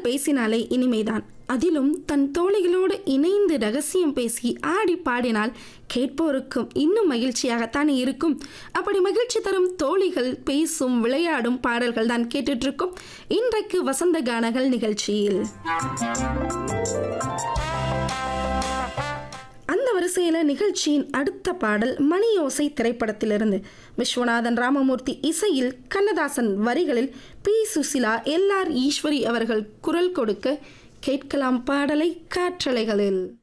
தோழிகள் பேசினாலே இனிமைதான் அதிலும் தன் தோழிகளோடு இணைந்து ரகசியம் பேசி ஆடி பாடினால் கேட்போருக்கும் இன்னும் மகிழ்ச்சியாகத்தானே இருக்கும் அப்படி மகிழ்ச்சி தரும் தோழிகள் பேசும் விளையாடும் பாடல்கள் தான் கேட்டுட்டு இருக்கோம் இன்றைக்கு வசந்த கானங்கள் நிகழ்ச்சியில் அந்த வரிசையில் நிகழ்ச்சியின் அடுத்த பாடல் மணியோசை திரைப்படத்திலிருந்து விஸ்வநாதன் ராமமூர்த்தி இசையில் கண்ணதாசன் வரிகளில் P Susheela L R Eswari அவர்கள் குரல் கொடுக்க கேட்கலாம் பாடலை காற்றலைகளில்